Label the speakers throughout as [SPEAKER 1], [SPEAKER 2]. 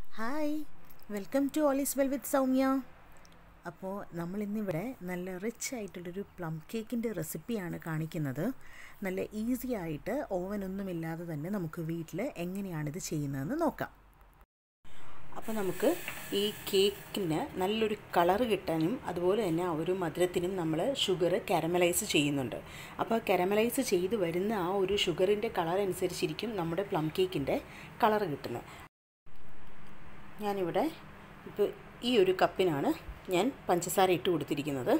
[SPEAKER 1] hi welcome to all is well with Saumya അപ്പോൾ നമ്മളിന്നിവിടെ നല്ല റിച്ച് ആയിട്ടുള്ളൊരു പ്ലം കേക്കിൻ്റെ റെസിപ്പിയാണ് കാണിക്കുന്നത് നല്ല ഈസി ആയിട്ട് ഓവനൊന്നുമില്ലാതെ തന്നെ നമുക്ക് വീട്ടിൽ എങ്ങനെയാണിത് ചെയ്യുന്നതെന്ന് നോക്കാം അപ്പോൾ നമുക്ക് ഈ കേക്കിന് നല്ലൊരു കളറ് കിട്ടാനും അതുപോലെ തന്നെ ആ ഒരു മധുരത്തിനും നമ്മൾ ഷുഗർ കാരമലൈസ് ചെയ്യുന്നുണ്ട് അപ്പോൾ കാരമലൈസ് ചെയ്ത് വരുന്ന ആ ഒരു ഷുഗറിൻ്റെ കളർ അനുസരിച്ചിരിക്കും നമ്മുടെ പ്ലം കേക്കിൻ്റെ കളറ് കിട്ടുന്നത് ഞാനിവിടെ ഇപ്പോൾ ഈ ഒരു കപ്പിനാണ് ഞാൻ പഞ്ചസാര ഇട്ട് കൊടുത്തിരിക്കുന്നത്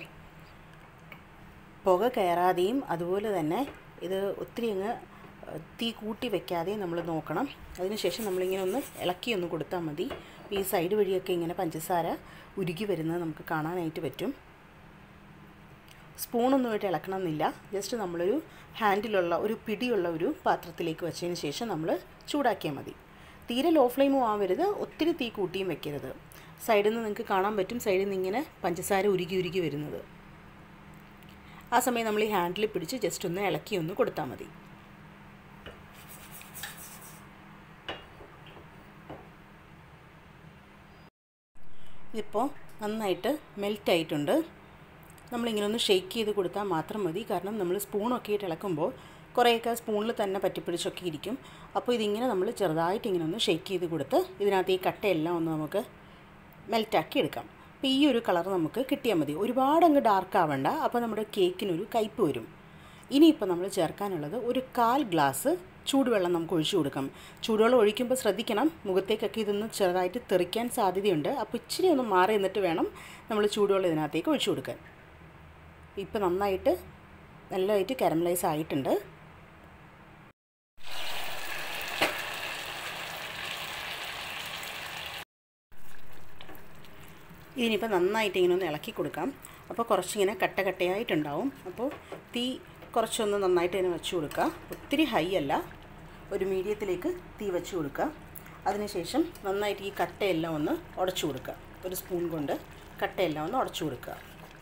[SPEAKER 1] പുക കയറാതെയും അതുപോലെ തന്നെ ഇത് ഒത്തിരി അങ്ങ് തീ കൂട്ടി വെക്കാതെയും നമ്മൾ നോക്കണം അതിനുശേഷം നമ്മളിങ്ങനെ ഒന്ന് ഇളക്കി ഒന്ന് കൊടുത്താൽ മതി ഈ സൈഡ് വഴിയൊക്കെ ഇങ്ങനെ പഞ്ചസാര ഉരുകി വരുന്നത് നമുക്ക് കാണാനായിട്ട് പറ്റും സ്പൂണൊന്നുമായിട്ട് ഇളക്കണമെന്നില്ല ജസ്റ്റ് നമ്മളൊരു ഹാൻഡിലുള്ള ഒരു പിടിയുള്ള ഒരു പാത്രത്തിലേക്ക് വെച്ചതിന് ശേഷം നമ്മൾ ചൂടാക്കിയാൽ മതി തീരെ ലോ ഫ്ലെയിമും ആവരുത് ഒത്തിരി തീ കൂട്ടിയും വെക്കരുത് സൈഡിൽ നിന്ന് നിങ്ങൾക്ക് കാണാൻ പറ്റും സൈഡിൽ നിന്ന് ഇങ്ങനെ പഞ്ചസാര ഉരുകി ഉരുകി വരുന്നത് ആ സമയം നമ്മൾ ഈ ഹാൻഡിൽ പിടിച്ച് ജസ്റ്റ് ഒന്ന് ഇളക്കി ഒന്ന് കൊടുത്താൽ മതി ഇതിപ്പോൾ നന്നായിട്ട് മെൽറ്റ് ആയിട്ടുണ്ട് നമ്മളിങ്ങനെ ഒന്ന് ഷെയ്ക്ക് ചെയ്ത് കൊടുത്താൽ മാത്രം മതി കാരണം നമ്മൾ സ്പൂണൊക്കെ ഇട്ട് ഇളക്കുമ്പോൾ കുറേയൊക്കെ സ്പൂണിൽ തന്നെ പറ്റിപ്പിടിച്ചൊക്കെ ഇരിക്കും അപ്പോൾ ഇതിങ്ങനെ നമ്മൾ ചെറുതായിട്ട് ഇങ്ങനെ ഒന്ന് ഷെയ്ക്ക് ചെയ്ത് കൊടുത്ത് ഇതിനകത്ത് ഈ കട്ടയെല്ലാം ഒന്ന് നമുക്ക് മെൽറ്റാക്കി എടുക്കാം അപ്പോൾ ഈ ഒരു കളർ നമുക്ക് കിട്ടിയാൽ മതി ഒരുപാട് അങ്ങ് ഡാർക്ക് ആവണ്ട അപ്പോൾ നമ്മുടെ കേക്കിനൊരു കയ്പ്പ് വരും ഇനിയിപ്പോൾ നമ്മൾ ചേർക്കാനുള്ളത് ഒരു കാൽ ഗ്ലാസ് ചൂടുവെള്ളം നമുക്ക് ഒഴിച്ചു കൊടുക്കാം ചൂടുവെള്ളം ഒഴിക്കുമ്പോൾ ശ്രദ്ധിക്കണം മുഖത്തേക്കൊക്കെ ഇതൊന്ന് ചെറുതായിട്ട് തെറിക്കാൻ സാധ്യതയുണ്ട് അപ്പോൾ ഇച്ചിരി ഒന്ന് മാറി നിന്നിട്ട് വേണം നമ്മൾ ചൂടുവെള്ളം ഇതിനകത്തേക്ക് ഒഴിച്ചു കൊടുക്കാൻ ഇപ്പോൾ നന്നായിട്ട് നല്ലതായിട്ട് കാരമലൈസ് ആയിട്ടുണ്ട് ഇതിനിപ്പോൾ നന്നായിട്ട് ഇങ്ങനെ ഒന്ന് ഇളക്കി കൊടുക്കാം അപ്പോൾ കുറച്ചിങ്ങനെ കട്ട കട്ടയായിട്ടുണ്ടാവും അപ്പോൾ തീ കുറച്ചൊന്ന് നന്നായിട്ട് തന്നെ വെച്ച് കൊടുക്കുക ഒത്തിരി ഹൈ അല്ല ഒരു മീഡിയത്തിലേക്ക് തീ വെച്ച് കൊടുക്കുക അതിനുശേഷം നന്നായിട്ട് ഈ കട്ടയെല്ലാം ഒന്ന് ഉടച്ചു കൊടുക്കുക ഒരു സ്പൂൺ കൊണ്ട് കട്ടയെല്ലാം ഒന്ന് ഉടച്ചു കൊടുക്കുക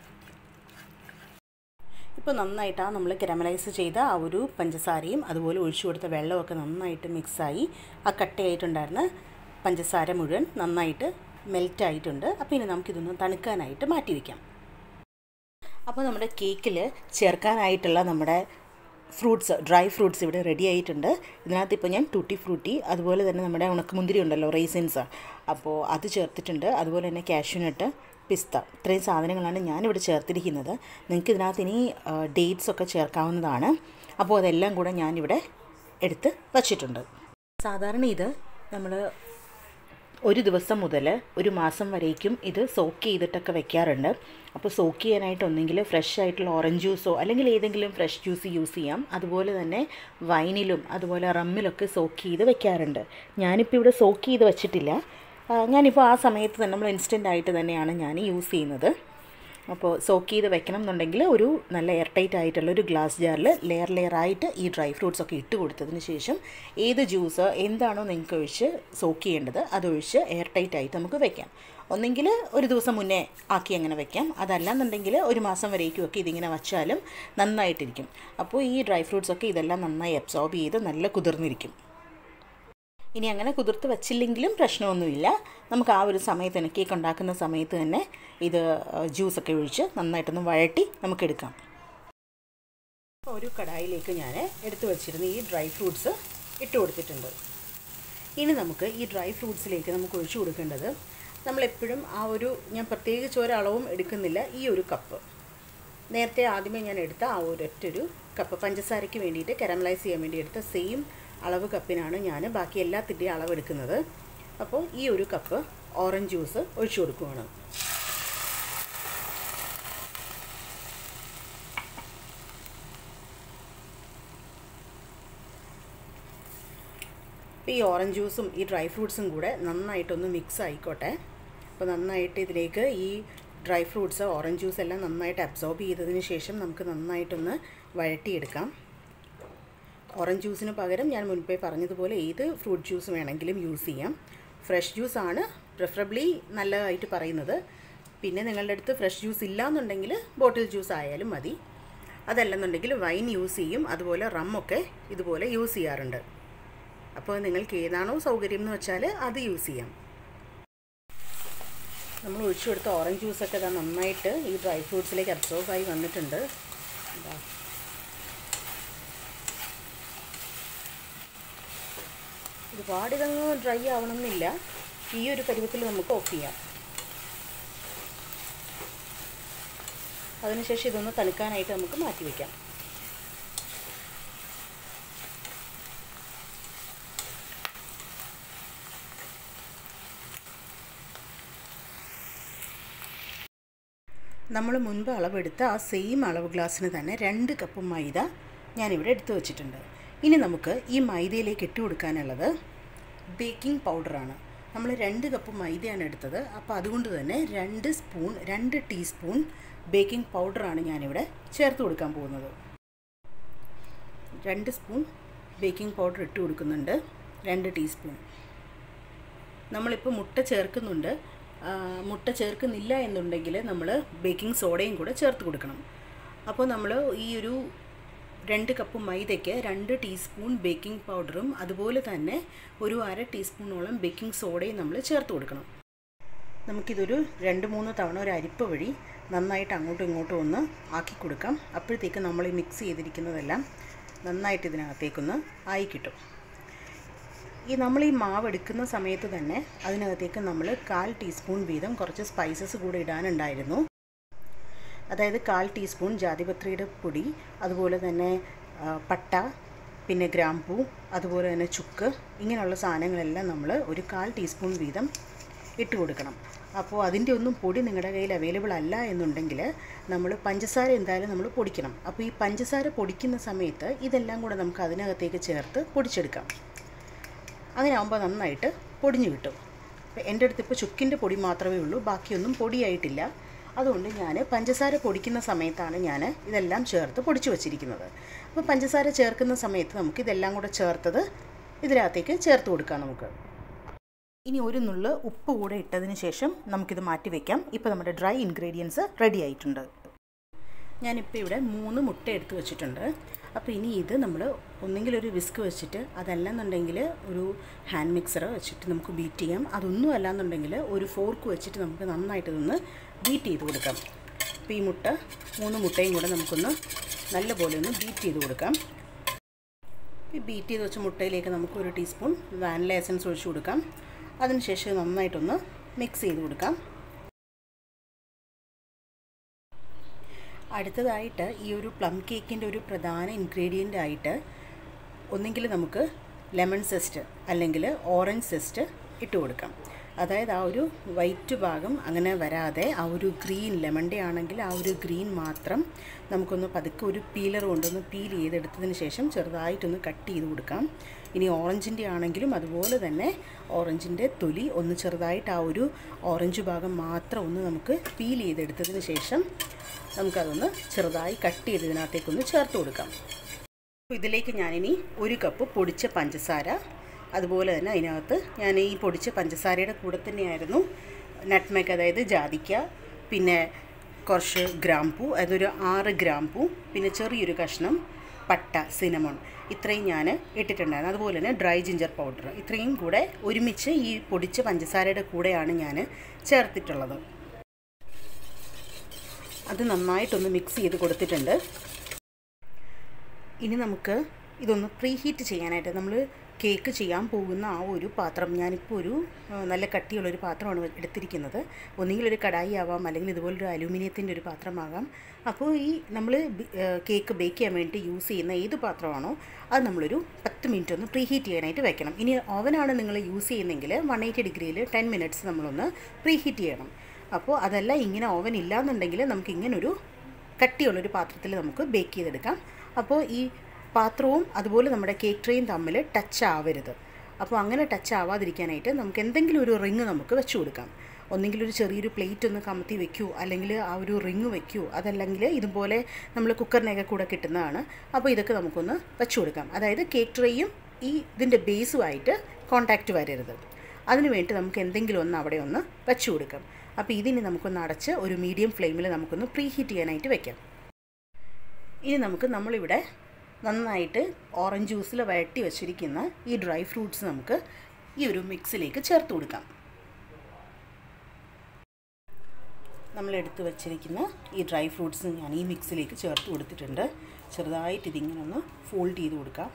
[SPEAKER 1] ഇപ്പോൾ നന്നായിട്ട് ആ നമ്മൾ കരമലൈസ് ചെയ്ത ആ ഒരു പഞ്ചസാരയും അതുപോലെ ഒഴിച്ചു കൊടുത്ത വെള്ളമൊക്കെ നന്നായിട്ട് മിക്സായി ആ കട്ടയായിട്ടുണ്ടായിരുന്ന പഞ്ചസാര മുഴുവൻ നന്നായിട്ട് മെൽറ്റ് ആയിട്ടുണ്ട് അപ്പോൾ ഇനി നമുക്കിതൊന്ന് തണുക്കാനായിട്ട് മാറ്റി വയ്ക്കാം അപ്പോൾ നമ്മുടെ കേക്കിൽ ചേർക്കാനായിട്ടുള്ള നമ്മുടെ ഫ്രൂട്ട്സ് ഡ്രൈ ഫ്രൂട്ട്സ് ഇവിടെ റെഡി ആയിട്ടുണ്ട് ഇതിനകത്ത് ഇപ്പോൾ ഞാൻ ടൂട്ടി ഫ്രൂട്ടി അതുപോലെ തന്നെ നമ്മുടെ ഉണക്കമുന്തിരി ഉണ്ടല്ലോ റൈസിൻസ് അപ്പോൾ അത് ചേർത്തിട്ടുണ്ട് അതുപോലെ തന്നെ കാഷ്യൂനട്ട് പിസ്ത ഇത്രയും സാധനങ്ങളാണ് ഞാനിവിടെ ചേർത്തിരിക്കുന്നത് നിങ്ങൾക്ക് ഇതിനകത്ത് ഇനി ഡേറ്റ്സ് ഒക്കെ ചേർക്കാവുന്നതാണ് അപ്പോൾ അതെല്ലാം കൂടെ ഞാനിവിടെ എടുത്ത് വച്ചിട്ടുണ്ട് സാധാരണ ഇത് നമ്മൾ ഒരു ദിവസം മുതൽ ഒരു മാസം വരേക്കും ഇത് സോക്ക് ചെയ്തിട്ടൊക്കെ വെക്കാറുണ്ട് അപ്പോൾ സോക്ക് ചെയ്യാനായിട്ട് ഒന്നെങ്കിൽ ഫ്രഷ് ആയിട്ടുള്ള ഓറഞ്ച് ജ്യൂസോ അല്ലെങ്കിൽ ഏതെങ്കിലും ഫ്രഷ് ജ്യൂസ് യൂസ് ചെയ്യാം അതുപോലെ തന്നെ വൈനിലും അതുപോലെ റമ്മിലൊക്കെ സോക്ക് ചെയ്ത് വെക്കാറുണ്ട് ഞാനിപ്പോൾ ഇവിടെ സോക്ക് ചെയ്ത് വെച്ചിട്ടില്ല ഞാനിപ്പോൾ ആ സമയത്ത് തന്നെ നമ്മൾ ഇൻസ്റ്റൻ്റ് ആയിട്ട് തന്നെയാണ് ഞാൻ യൂസ് ചെയ്യുന്നത് അപ്പോൾ സോക്ക് ചെയ്ത് വെക്കണം എന്നുണ്ടെങ്കിൽ ഒരു നല്ല എയർ ടൈറ്റ് ആയിട്ടുള്ള ഒരു ഗ്ലാസ് ജാറിൽ ലെയർ ലെയർ ആയിട്ട് ഈ ഡ്രൈ ഫ്രൂട്ട്സ് ഒക്കെ ഇട്ട് കൊടുത്തതിന് ശേഷം ഏത് ജ്യൂസ് എന്താണോ നിങ്ങൾക്ക് ഒഴിച്ച് സോക്ക് ചെയ്യേണ്ടത് അതൊഴിച്ച് എയർ ടൈറ്റ് ആയിട്ട് നമുക്ക് വെക്കാം ഒന്നെങ്കിൽ ഒരു ദിവസം മുന്നേ ആക്കി അങ്ങനെ വെക്കാം അതല്ലാന്നുണ്ടെങ്കിൽ ഒരു മാസം വരേക്കും ഒക്കെ ഇതിങ്ങനെ വച്ചാലും നന്നായിട്ടിരിക്കും അപ്പോൾ ഈ ഡ്രൈ ഫ്രൂട്ട്സ് ഒക്കെ ഇതെല്ലാം നന്നായി അബ്സോർബ് ചെയ്ത് നല്ല കുതിർന്നിരിക്കും ഇനി അങ്ങനെ കുതിർത്ത് വെച്ചില്ലെങ്കിലും പ്രശ്നമൊന്നുമില്ല നമുക്ക് ആ ഒരു സമയത്ത് തന്നെ കേക്ക് ഉണ്ടാക്കുന്ന സമയത്ത് തന്നെ ഇത് ജ്യൂസൊക്കെ ഒഴിച്ച് നന്നായിട്ടൊന്ന് വഴട്ടി നമുക്കെടുക്കാം ഒരു കടായിലേക്ക് ഞാൻ എടുത്തു വച്ചിരുന്ന ഈ ഡ്രൈ ഫ്രൂട്ട്സ് ഇട്ട് കൊടുത്തിട്ടുണ്ട് ഇനി നമുക്ക് ഈ ഡ്രൈ ഫ്രൂട്ട്സിലേക്ക് നമുക്ക് ഒഴിച്ചു കൊടുക്കേണ്ടത് നമ്മളെപ്പോഴും ആ ഒരു ഞാൻ പ്രത്യേകിച്ച് ഒരളവും എടുക്കുന്നില്ല ഈ ഒരു കപ്പ് നേരത്തെ ആദ്യമേ ഞാൻ എടുത്ത ആ ഒരൊറ്റൊരു കപ്പ് പഞ്ചസാരയ്ക്ക് വേണ്ടിയിട്ട് കരമലൈസ് ചെയ്യാൻ വേണ്ടി എടുത്ത സെയിം അളവ് കപ്പിനാണ് ഞാൻ ബാക്കി എല്ലാത്തിൻ്റെയും അളവ് എടുക്കുന്നത് അപ്പോൾ ഈ ഒരു കപ്പ് ഓറഞ്ച് ജ്യൂസ് ഒഴിച്ചു കൊടുക്കുകയാണ് അപ്പോൾ ഈ ഓറഞ്ച് ജ്യൂസും ഈ ഡ്രൈ ഫ്രൂട്ട്സും കൂടെ നന്നായിട്ടൊന്ന് മിക്സ് ആയിക്കോട്ടെ അപ്പോൾ നന്നായിട്ട് ഇതിലേക്ക് ഈ ഡ്രൈ ഫ്രൂട്ട്സ് ഓറഞ്ച് ജ്യൂസ് എല്ലാം നന്നായിട്ട് അബ്സോർബ് ചെയ്തതിന് ശേഷം നമുക്ക് നന്നായിട്ടൊന്ന് വഴട്ടിയെടുക്കാം ഓറഞ്ച് ജ്യൂസിന് പകരം ഞാൻ മുൻപേ പറഞ്ഞതുപോലെ ഏത് ഫ്രൂട്ട് ജ്യൂസ് വേണമെങ്കിലും യൂസ് ചെയ്യാം ഫ്രഷ് ജ്യൂസാണ് പ്രിഫറബ്ലി നല്ലതായിട്ട് പറയുന്നത് പിന്നെ നിങ്ങളുടെ അടുത്ത് ഫ്രഷ് ജ്യൂസ് ഇല്ലയെന്നുണ്ടെങ്കിൽ ബോട്ടിൽ ജ്യൂസ് ആയാലും മതി അതല്ലെന്നുണ്ടെങ്കിൽ വൈൻ യൂസ് ചെയ്യും അതുപോലെ റമ്മൊക്കെ ഇതുപോലെ യൂസ് ചെയ്യാറുണ്ട് അപ്പോൾ നിങ്ങൾക്ക് ഏതാണോ സൗകര്യം എന്ന് വെച്ചാൽ അത് യൂസ് ചെയ്യാം നമ്മൾ ഒഴിച്ചു കൊടുത്ത ഓറഞ്ച് ജ്യൂസൊക്കെ ഇതാ നന്നായിട്ട് ഈ ഡ്രൈ ഫ്രൂട്ട്സിലേക്ക് അബ്സോർബ് ആയി വന്നിട്ടുണ്ട് ഇതാ ഒരുപാട് ഇതങ്ങ് ഡ്രൈ ആവണമെന്നില്ല ഈ ഒരു പരുവത്തിൽ നമുക്ക് ഓഫ് ചെയ്യാം അതിനുശേഷം ഇതൊന്ന് തണുക്കാനായിട്ട് നമുക്ക് മാറ്റി വയ്ക്കാം നമ്മൾ മുൻപ് അളവെടുത്ത ആ സെയിം അളവ് ഗ്ലാസ്സിന് തന്നെ രണ്ട് കപ്പ് മൈദ ഞാനിവിടെ എടുത്തു വച്ചിട്ടുണ്ട് ഇനി നമുക്ക് ഈ മൈദയിലേക്ക് ഇട്ട് കൊടുക്കാനുള്ളത് ബേക്കിംഗ് പൗഡറാണ് നമ്മൾ രണ്ട് കപ്പ് മൈദയാണ് എടുത്തത് അപ്പോൾ അതുകൊണ്ട് തന്നെ രണ്ട് സ്പൂൺ രണ്ട് ടീസ്പൂൺ ബേക്കിംഗ് പൗഡറാണ് ഞാനിവിടെ ചേർത്ത് കൊടുക്കാൻ പോകുന്നത് രണ്ട് സ്പൂൺ ബേക്കിംഗ് പൗഡർ ഇട്ട് കൊടുക്കുന്നുണ്ട് രണ്ട് ടീസ്പൂൺ നമ്മളിപ്പോൾ മുട്ട ചേർക്കുന്നുണ്ട് മുട്ട ചേർക്കുന്നില്ല എന്നുണ്ടെങ്കിൽ നമ്മൾ ബേക്കിംഗ് സോഡയും കൂടെ ചേർത്ത് കൊടുക്കണം അപ്പോൾ നമ്മൾ ഈ ഒരു രണ്ട് കപ്പ് മൈദയ്ക്ക് രണ്ട് ടീസ്പൂൺ ബേക്കിംഗ് പൗഡറും അതുപോലെ തന്നെ ഒരു അര ടീസ്പൂണോളം ബേക്കിംഗ് സോഡയും നമ്മൾ ചേർത്ത് കൊടുക്കണം നമുക്കിതൊരു രണ്ട് മൂന്ന് തവണ ഒരു അരിപ്പ് വഴി നന്നായിട്ട് അങ്ങോട്ടും ഇങ്ങോട്ടും ഒന്ന് ആക്കി കൊടുക്കാം അപ്പോഴത്തേക്ക് നമ്മൾ ഈ മിക്സ് ചെയ്തിരിക്കുന്നതെല്ലാം നന്നായിട്ട് ഇതിനകത്തേക്കൊന്ന് ആയി കിട്ടും ഈ നമ്മൾ ഈ മാവ് എടുക്കുന്ന സമയത്ത് തന്നെ അതിനകത്തേക്ക് നമ്മൾ കാൽ ടീസ്പൂൺ വീതം കുറച്ച് സ്പൈസസ് കൂടെ ഇടാനുണ്ടായിരുന്നു അതായത് കാൽ ടീസ്പൂൺ ജാതിപത്രിയുടെ പൊടി അതുപോലെ തന്നെ പട്ട പിന്നെ ഗ്രാമ്പൂ അതുപോലെ തന്നെ ചുക്ക് ഇങ്ങനെയുള്ള സാധനങ്ങളെല്ലാം നമ്മൾ ഒരു കാൽ ടീസ്പൂൺ വീതം ഇട്ട് കൊടുക്കണം അപ്പോൾ അതിൻ്റെ ഒന്നും പൊടി നിങ്ങളുടെ കയ്യിൽ അവൈലബിൾ അല്ല എന്നുണ്ടെങ്കിൽ നമ്മൾ പഞ്ചസാര എന്തായാലും നമ്മൾ പൊടിക്കണം അപ്പോൾ ഈ പഞ്ചസാര പൊടിക്കുന്ന സമയത്ത് ഇതെല്ലാം കൂടെ നമുക്ക് അതിനകത്തേക്ക് ചേർത്ത് പൊടിച്ചെടുക്കാം അങ്ങനെ ആകുമ്പോൾ നന്നായിട്ട് പൊടിഞ്ഞു കിട്ടും എൻ്റെ അടുത്ത് ഇപ്പോൾ ചുക്കിൻ്റെ പൊടി മാത്രമേ ഉള്ളൂ ബാക്കിയൊന്നും പൊടിയായിട്ടില്ല അതുകൊണ്ട് ഞാൻ പഞ്ചസാര പൊടിക്കുന്ന സമയത്താണ് ഞാൻ ഇതെല്ലാം ചേർത്ത് പൊടിച്ചു വച്ചിരിക്കുന്നത് അപ്പോൾ പഞ്ചസാര ചേർക്കുന്ന സമയത്ത് നമുക്ക് ഇതെല്ലാം കൂടെ ചേർത്തത് ഇതിനകത്തേക്ക് ചേർത്ത് കൊടുക്കാം നമുക്ക് ഇനി ഒരു നുള്ള് ഉപ്പ് കൂടെ ഇട്ടതിന് ശേഷം നമുക്കിത് മാറ്റി വയ്ക്കാം ഇപ്പോൾ നമ്മുടെ ഡ്രൈ ഇൻഗ്രീഡിയൻസ് റെഡി ആയിട്ടുണ്ട് ഞാനിപ്പോൾ ഇവിടെ മൂന്ന് മുട്ട എടുത്ത് വെച്ചിട്ടുണ്ട് അപ്പോൾ ഇനി ഇത് നമ്മൾ ഒന്നെങ്കിൽ ഒരു വിസ്ക് വെച്ചിട്ട് അതല്ലെന്നുണ്ടെങ്കിൽ ഒരു ഹാൻഡ് മിക്സർ വെച്ചിട്ട് നമുക്ക് ബീറ്റ് ചെയ്യാം അതൊന്നും അല്ലാന്നുണ്ടെങ്കിൽ ഒരു ഫോർക്ക് വെച്ചിട്ട് നമുക്ക് നന്നായിട്ട് ഇതൊന്ന് ബീറ്റ് ചെയ്ത് കൊടുക്കാം അപ്പോൾ ഈ മുട്ട മൂന്ന് മുട്ടയും കൂടെ നമുക്കൊന്ന് നല്ലപോലെ ഒന്ന് ബീറ്റ് ചെയ്ത് കൊടുക്കാം ഈ ബീറ്റ് ചെയ്ത് വെച്ച മുട്ടയിലേക്ക് നമുക്ക് ഒരു ടീസ്പൂൺ വാനില എസൻസ് ഒഴിച്ച് കൊടുക്കാം അതിനുശേഷം നന്നായിട്ടൊന്ന് മിക്സ് ചെയ്ത് കൊടുക്കാം അടുത്തതായിട്ട് ഈ ഒരു പ്ലം കേക്കിൻ്റെ ഒരു പ്രധാന ഇൻഗ്രീഡിയൻ്റ് ആയിട്ട് ഒന്നെങ്കിൽ നമുക്ക് ലെമൺ സെസ്റ്റ് അല്ലെങ്കിൽ ഓറഞ്ച് സെസ്റ്റ് ഇട്ട് കൊടുക്കാം അതായത് ആ ഒരു വൈറ്റ് ഭാഗം അങ്ങനെ വരാതെ ആ ഒരു ഗ്രീൻ ലെമണിൻ്റെ ആണെങ്കിൽ ആ ഒരു ഗ്രീൻ മാത്രം നമുക്കൊന്ന് പതുക്കെ ഒരു പീലർ കൊണ്ടൊന്ന് പീൽ ചെയ്തെടുത്തതിന് ശേഷം ചെറുതായിട്ടൊന്ന് കട്ട് ചെയ്ത് കൊടുക്കാം ഇനി ഓറഞ്ചിൻ്റെ ആണെങ്കിലും അതുപോലെ തന്നെ ഓറഞ്ചിൻ്റെ തൊലി ഒന്ന് ചെറുതായിട്ട് ആ ഒരു ഓറഞ്ച് ഭാഗം മാത്രം ഒന്ന് നമുക്ക് പീൽ ചെയ്തെടുത്തതിന് ശേഷം നമുക്കതൊന്ന് ചെറുതായി കട്ട് ചെയ്ത് ഇതിനകത്തേക്കൊന്ന് ചേർത്ത് കൊടുക്കാം ഇതിലേക്ക് ഞാനിനി ഒരു കപ്പ് പൊടിച്ച പഞ്ചസാര അതുപോലെ തന്നെ അതിനകത്ത് ഞാൻ ഈ പൊടിച്ച പഞ്ചസാരയുടെ കൂടെ തന്നെയായിരുന്നു നട്ട്മേക്ക് അതായത് ജാതിക്ക പിന്നെ കുറച്ച് ഗ്രാമ്പൂ അതൊരു ആറ് ഗ്രാമ്പൂ പിന്നെ ചെറിയൊരു കഷ്ണം പട്ട സിനമൺ ഇത്രയും ഞാൻ ഇട്ടിട്ടുണ്ടായിരുന്നു അതുപോലെ തന്നെ ഡ്രൈ ജിഞ്ചർ പൗഡർ ഇത്രയും കൂടെ ഒരുമിച്ച് ഈ പൊടിച്ച പഞ്ചസാരയുടെ കൂടെയാണ് ഞാൻ ചേർത്തിട്ടുള്ളത് അത് നന്നായിട്ടൊന്ന് മിക്സ് ചെയ്ത് കൊടുത്തിട്ടുണ്ട് ഇനി നമുക്ക് ഇതൊന്ന് പ്രീ ഹീറ്റ് ചെയ്യാനായിട്ട് നമ്മൾ കേക്ക് ചെയ്യാൻ പോകുന്ന ആ ഒരു പാത്രം ഞാനിപ്പോൾ ഒരു നല്ല കട്ടിയുള്ളൊരു പാത്രമാണ് എടുത്തിരിക്കുന്നത് ഒന്നുകിൽ ഒരു കടായി ആവാം അല്ലെങ്കിൽ ഇതുപോലൊരു അലൂമിനിയത്തിൻ്റെ ഒരു പാത്രമാകാം അപ്പോൾ ഈ നമ്മൾ കേക്ക് ബേക്ക് ചെയ്യാൻ വേണ്ടി യൂസ് ചെയ്യുന്ന ഏത് പാത്രമാണോ അത് നമ്മളൊരു പത്ത് മിനിറ്റ് ഒന്ന് പ്രീ ഹീറ്റ് ചെയ്യാനായിട്ട് വെക്കണം ഇനി ഓവനാണ് നിങ്ങൾ യൂസ് ചെയ്യുന്നതെങ്കിൽ വൺ എയ്റ്റി ഡിഗ്രിയിൽ ടെൻ മിനിറ്റ്സ് നമ്മളൊന്ന് പ്രീ ഹീറ്റ് ചെയ്യണം അപ്പോൾ അതല്ല ഇങ്ങനെ ഓവൻ ഇല്ലാന്നുണ്ടെങ്കിൽ നമുക്ക് ഇങ്ങനൊരു കട്ടിയുള്ളൊരു പാത്രത്തിൽ നമുക്ക് ബേക്ക് ചെയ്തെടുക്കാം അപ്പോൾ ഈ പാത്രവും അതുപോലെ നമ്മുടെ കേക്ക് ട്രെയും തമ്മിൽ ടച്ച് ആവരുത് അപ്പോൾ അങ്ങനെ ടച്ച് ആവാതിരിക്കാനായിട്ട് നമുക്ക് എന്തെങ്കിലും ഒരു റിങ് നമുക്ക് വെച്ച് കൊടുക്കാം ഒന്നെങ്കിൽ ഒരു ചെറിയൊരു പ്ലേറ്റ് ഒന്ന് കമത്തി വെക്കൂ അല്ലെങ്കിൽ ആ ഒരു റിങ് വെക്കൂ അതല്ലെങ്കിൽ ഇതുപോലെ നമ്മൾ കുക്കറിനൊക്കെ കൂടെ കിട്ടുന്നതാണ് അപ്പോൾ ഇതൊക്കെ നമുക്കൊന്ന് വെച്ച് കൊടുക്കാം അതായത് കേക്ക് ട്രേയും ഈ ഇതിൻ്റെ ബേസുമായിട്ട് കോണ്ടാക്റ്റ് വരരുത് അതിന് വേണ്ടി നമുക്ക് എന്തെങ്കിലും ഒന്ന് അവിടെ ഒന്ന് വെച്ച് കൊടുക്കാം അപ്പോൾ ഇതിനി നമുക്കൊന്ന് അടച്ച് ഒരു മീഡിയം ഫ്ലെയിമിൽ നമുക്കൊന്ന് പ്രീ ഹീറ്റ് ചെയ്യാനായിട്ട് വെക്കാം ഇനി നമുക്ക് നമ്മളിവിടെ നന്നായിട്ട് ഓറഞ്ച് ജ്യൂസിൽ വഴട്ടി വെച്ചിരിക്കുന്ന ഈ ഡ്രൈ ഫ്രൂട്ട്സ് നമുക്ക് ഈ ഒരു മിക്സിലേക്ക് ചേർത്ത് കൊടുക്കാം നമ്മൾ എടുത്ത് വച്ചിരിക്കുന്ന ഈ ഡ്രൈ ഫ്രൂട്ട്സ് ഞാൻ ഈ മിക്സിലേക്ക് ചേർത്ത് കൊടുത്തിട്ടുണ്ട് ചെറുതായിട്ട് ഇതിങ്ങനെ ഒന്ന് ഫോൾഡ് ചെയ്ത് കൊടുക്കാം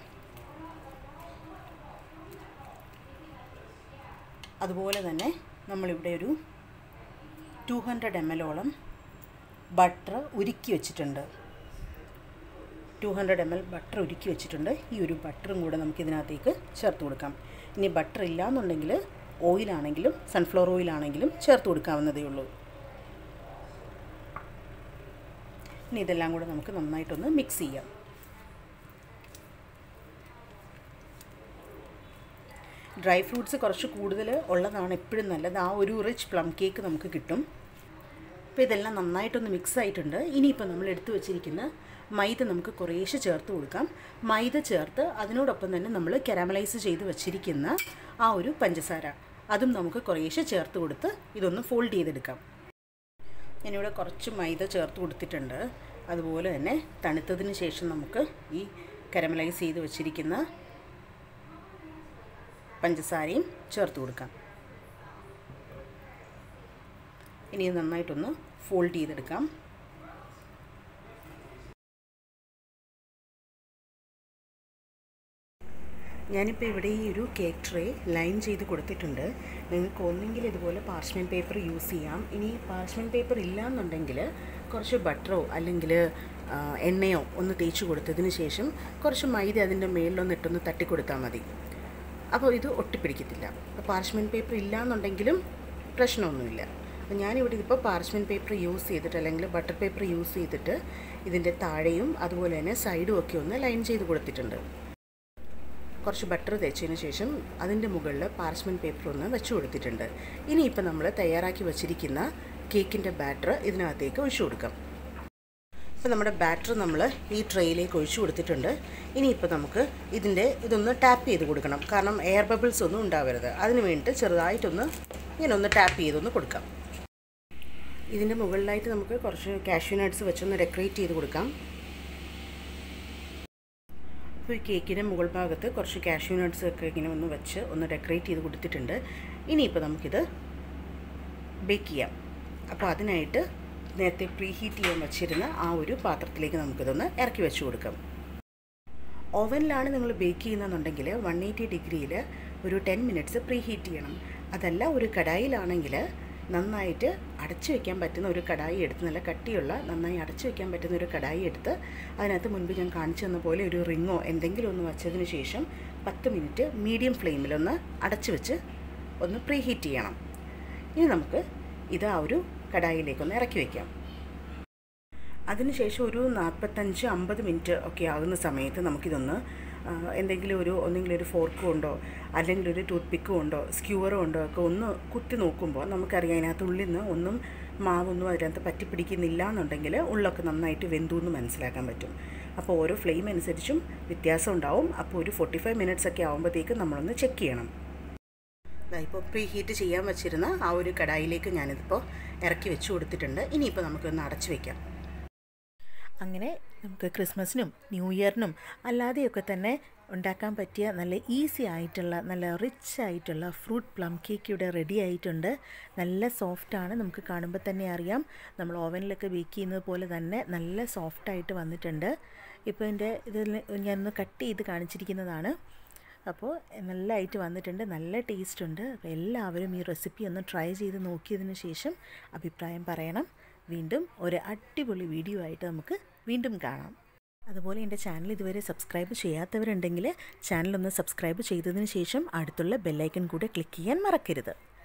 [SPEAKER 1] അതുപോലെ തന്നെ നമ്മളിവിടെ ഒരു ടു ഹൺഡ്രഡ് എം എല്ലോളം ബട്ടർ ഉരുക്കി വെച്ചിട്ടുണ്ട് two hundred M L butter ഉരുക്കി വെച്ചിട്ടുണ്ട് ഈ ഒരു ബട്ടറും കൂടെ നമുക്ക് ഇതിനകത്തേക്ക് ചേർത്ത് കൊടുക്കാം ഇനി ബട്ടർ ഇല്ലയെന്നുണ്ടെങ്കിൽ ഓയിലാണെങ്കിലും സൺഫ്ലവർ ഓയിലാണെങ്കിലും ചേർത്ത് കൊടുക്കാവുന്നതേ ഉള്ളൂ ഇനി ഇതെല്ലാം കൂടെ നമുക്ക് നന്നായിട്ടൊന്ന് മിക്സ് ചെയ്യാം ഡ്രൈ ഫ്രൂട്ട്സ് കുറച്ച് കൂടുതൽ ഉള്ളതാണ് എപ്പോഴും നല്ലത് ആ ഒരു റിച്ച് പ്ലം കേക്ക് നമുക്ക് കിട്ടും അപ്പോൾ ഇതെല്ലാം നന്നായിട്ടൊന്ന് മിക്സ് ആയിട്ടുണ്ട് ഇനിയിപ്പോൾ നമ്മൾ എടുത്തു വച്ചിരിക്കുന്ന മൈദ നമുക്ക് കുറേശ്ശെ ചേർത്ത് കൊടുക്കാം മൈദ ചേർത്ത് അതിനോടൊപ്പം തന്നെ നമ്മൾ കരാമലൈസ് ചെയ്ത് വച്ചിരിക്കുന്ന ആ ഒരു പഞ്ചസാര അതും നമുക്ക് കുറേശ്ശെ ചേർത്ത് കൊടുത്ത് ഇതൊന്ന് ഫോൾഡ് ചെയ്തെടുക്കാം ഞാനിവിടെ കുറച്ച് മൈദ ചേർത്ത് കൊടുത്തിട്ടുണ്ട് അതുപോലെ തന്നെ തണുത്തതിന് ശേഷം നമുക്ക് ഈ കരമലൈസ് ചെയ്ത് വച്ചിരിക്കുന്ന പഞ്ചസാരയും ചേർത്ത് കൊടുക്കാം ഇനി ഇത് നന്നായിട്ടൊന്ന് ഫോൾഡ് ചെയ്തെടുക്കാം ഞാനിപ്പോൾ ഇവിടെ ഈ ഒരു കേക്ക് ട്രേ ലൈൻ ചെയ്ത് കൊടുത്തിട്ടുണ്ട് നിങ്ങൾക്ക് ഒന്നെങ്കിൽ ഇതുപോലെ പാർച്ച്മെൻറ്റ് പേപ്പർ യൂസ് ചെയ്യാം ഇനി പാർച്ച്മെൻറ്റ് പേപ്പർ ഇല്ലയെന്നുണ്ടെങ്കിൽ കുറച്ച് ബട്ടറോ അല്ലെങ്കിൽ എണ്ണയോ ഒന്ന് തേച്ച് കൊടുത്തതിന് ശേഷം കുറച്ച് മൈദ അതിൻ്റെ മേളിലൊന്ന് ഇട്ടൊന്ന് തട്ടി കൊടുത്താൽ മതി അപ്പോൾ ഇത് ഒട്ടിപ്പിടിക്കത്തില്ല അപ്പോൾ പാർച്ച്മെൻറ്റ് പേപ്പർ ഇല്ലയെന്നുണ്ടെങ്കിലും പ്രശ്നമൊന്നുമില്ല അപ്പോൾ ഞാനിവിടെ ഇതിപ്പോൾ പാർച്ച്മെൻറ്റ് പേപ്പർ യൂസ് ചെയ്തിട്ട് അല്ലെങ്കിൽ ബട്ടർ പേപ്പർ യൂസ് ചെയ്തിട്ട് ഇതിൻ്റെ താഴെയും അതുപോലെ തന്നെ സൈഡും ഒക്കെ ഒന്ന് ലൈൻ ചെയ്ത് കൊടുത്തിട്ടുണ്ട് കുറച്ച് ബട്ടർ തേച്ചതിന് ശേഷം അതിൻ്റെ മുകളിൽ പാർച്ച്മെൻറ്റ് പേപ്പർ ഒന്ന് വെച്ച് കൊടുത്തിട്ടുണ്ട് ഇനിയിപ്പോൾ നമ്മൾ തയ്യാറാക്കി വച്ചിരിക്കുന്ന കേക്കിൻ്റെ ബാറ്റർ ഇതിനകത്തേക്ക് ഒഴിച്ചു കൊടുക്കാം ഇപ്പോൾ നമ്മുടെ ബാറ്റർ നമ്മൾ ഈ ട്രേയിലേക്ക് ഒഴിച്ചു കൊടുത്തിട്ടുണ്ട് ഇനിയിപ്പോൾ നമുക്ക് ഇതിൻ്റെ ഇതൊന്ന് ടാപ്പ് ചെയ്ത് കൊടുക്കണം കാരണം എയർ ബബിൾസ് ഒന്നും ഉണ്ടാവരുത് അതിന് വേണ്ടിയിട്ട് ചെറുതായിട്ടൊന്ന് ഇങ്ങനെ ഒന്ന് ടാപ്പ് ചെയ്തൊന്ന് കൊടുക്കാം ഇതിൻ്റെ മുകളിലായിട്ട് നമുക്ക് കുറച്ച് കാഷ്യൂ നട്ട്സ് വെച്ചൊന്ന് ഡെക്കറേറ്റ് ചെയ്ത് കൊടുക്കാം അപ്പോൾ ഈ കേക്കിൻ്റെ മുകൾ ഭാഗത്ത് കുറച്ച് കാഷ്യൂ നട്ട്സ് ഒക്കെ ഇങ്ങനെ ഒന്ന് വെച്ച് ഒന്ന് ഡെക്കറേറ്റ് ചെയ്ത് കൊടുത്തിട്ടുണ്ട് ഇനിയിപ്പോൾ നമുക്കിത് ബേക്ക് ചെയ്യാം അപ്പോൾ അതിനായിട്ട് നേരത്തെ പ്രീ ഹീറ്റ് ചെയ്യാൻ വച്ചിരുന്ന ആ ഒരു പാത്രത്തിലേക്ക് നമുക്കിതൊന്ന് ഇറക്കി വെച്ച് കൊടുക്കാം ഓവനിലാണ് നിങ്ങൾ ബേക്ക് ചെയ്യുന്നതെന്നുണ്ടെങ്കിൽ വൺ എയ്റ്റി ഡിഗ്രിയിൽ ഒരു ടെൻ മിനിറ്റ്സ് പ്രീ ഹീറ്റ് ചെയ്യണം അതല്ല ഒരു കടായിലാണെങ്കിൽ നന്നായിട്ട് അടച്ചു വെക്കാൻ പറ്റുന്ന ഒരു കടായി എടുത്ത് നല്ല കട്ടിയുള്ള നന്നായി അടച്ചു വെക്കാൻ പറ്റുന്ന ഒരു കടായി എടുത്ത് അതിനകത്ത് മുൻപ് ഞാൻ കാണിച്ചു തന്ന പോലെ ഒരു റിങ്ങോ എന്തെങ്കിലും ഒന്ന് വച്ചതിന് ശേഷം പത്ത് മിനിറ്റ് മീഡിയം ഫ്ലെയിമിലൊന്ന് അടച്ചു വെച്ച് ഒന്ന് പ്രീ ഹീറ്റ് ചെയ്യണം ഇനി നമുക്ക് ഇത് ആ ഒരു കടായിലേക്കൊന്ന് ഇറക്കി വയ്ക്കാം അതിനുശേഷം ഒരു നാൽപ്പത്തഞ്ച് അമ്പത് മിനിറ്റ് ഒക്കെ ആകുന്ന സമയത്ത് നമുക്കിതൊന്ന് എന്തെങ്കിലും ഒരു ഒന്നെങ്കിലും ഒരു ഫോർക്ക് കൊണ്ടോ അല്ലെങ്കിൽ ഒരു ടൂത്ത് പിക്ക് കൊണ്ടോ സ്ക്യൂവർ കൊണ്ടോ ഒക്കെ ഒന്ന് കുത്തി നോക്കുമ്പോൾ നമുക്കറിയാം അതിനകത്ത് ഉള്ളിൽ നിന്ന് ഒന്നും മാവൊന്നും അതിനകത്ത് പറ്റിപ്പിടിക്കുന്നില്ല എന്നുണ്ടെങ്കിൽ ഉള്ളൊക്കെ നന്നായിട്ട് വെന്തു എന്ന് മനസ്സിലാക്കാൻ പറ്റും അപ്പോൾ ഓരോ ഫ്ലെയിം അനുസരിച്ചും വ്യത്യാസം ഉണ്ടാവും അപ്പോൾ ഒരു ഫോർട്ടി ഫൈവ് മിനിറ്റ്സ് ഒക്കെ ആകുമ്പോഴത്തേക്ക് നമ്മളൊന്ന് ചെക്ക് ചെയ്യണം ഇപ്പോൾ പ്രീ ഹീറ്റ് ചെയ്യാൻ വെച്ചിരുന്ന ആ ഒരു കടായിലേക്ക് ഞാനിതിപ്പോൾ ഇറക്കി വെച്ച് കൊടുത്തിട്ടുണ്ട് ഇനിയിപ്പോൾ നമുക്കൊന്ന് അടച്ചു വയ്ക്കാം
[SPEAKER 2] അങ്ങനെ നമുക്ക് ക്രിസ്മസിനും ന്യൂ ഇയറിനും അല്ലാതെയൊക്കെ തന്നെ ഉണ്ടാക്കാൻ പറ്റിയ നല്ല ഈസി ആയിട്ടുള്ള നല്ല റിച്ച് ആയിട്ടുള്ള ഫ്രൂട്ട് പ്ലം കേക്ക് ഇവിടെ റെഡി ആയിട്ടുണ്ട് നല്ല സോഫ്റ്റാണ് നമുക്ക് കാണുമ്പോൾ തന്നെ അറിയാം നമ്മൾ ഓവനിലൊക്കെ ബേക്ക് ചെയ്യുന്നത് പോലെ തന്നെ നല്ല സോഫ്റ്റായിട്ട് വന്നിട്ടുണ്ട് ഇപ്പോൾ ഇതിൻ്റെ ഇതിൽ ഞാനൊന്ന് കട്ട് ചെയ്ത് കാണിച്ചിരിക്കുന്നതാണ് അപ്പോൾ നല്ലതായിട്ട് വന്നിട്ടുണ്ട് നല്ല ടേസ്റ്റ് ഉണ്ട് അപ്പോൾ എല്ലാവരും ഈ റെസിപ്പി ഒന്ന് ട്രൈ ചെയ്ത് നോക്കിയതിന് ശേഷം അഭിപ്രായം പറയണം വീണ്ടും ഒരു അടിപൊളി വീഡിയോ ആയിട്ട് നമുക്ക് വീണ്ടും കാണാം അതുപോലെ എൻ്റെ ചാനൽ ഇതുവരെ സബ്സ്ക്രൈബ് ചെയ്യാത്തവരുണ്ടെങ്കിൽ ചാനലൊന്ന് സബ്സ്ക്രൈബ് ചെയ്തതിന് ശേഷം അടുത്തുള്ള ബെല്ലൈക്കൺ കൂടെ ക്ലിക്ക് ചെയ്യാൻ മറക്കരുത്